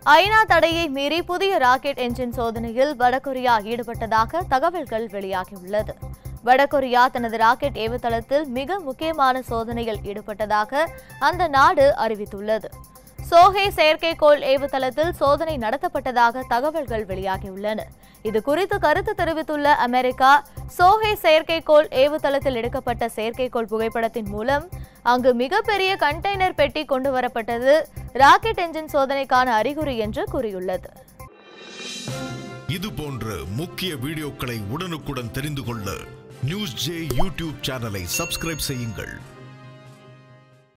ஐநா தடையை மீறி புதிய ராக்கெட் என்ஜின் சோதனையில் வடகொரியா ஈடுபட்டதாக தகவல்கள் வெளியாகியுள்ளது வடகொரியா தனது ராக்கெட் ஏவுதளத்தில் மிக முக்கியமான சோதனையில் ஈடுபட்டதாக அந்த நாடு அறிவித்துள்ளது சோஹே செயற்கைக்கோள் ஏவுதளத்தில் சோதனை நடத்தப்பட்டதாக தகவல்கள் வெளியாகியுள்ளன இது குறித்து கருத்து தெரிவித்துள்ள அமெரிக்கா சோஹே செயற்கைக்கோள் ஏவுதளத்தில் எடுக்கப்பட்ட செயற்கைக்கோள் புகைப்படத்தின் மூலம் அங்கு மிகப்பெரிய கண்டெய்னர் பெட்டி கொண்டு வரப்பட்டது ராக்கெட் என்ஜின் சோதனைக்கான அறிகுறி என்று கூறியுள்ளது இது போன்ற முக்கிய வீடியோக்களை உடனுக்குடன் தெரிந்து கொள்ள நியூஸ் ஜே யூடியூப் சேனலை சப்ஸ்கிரைப் செய்யுங்கள்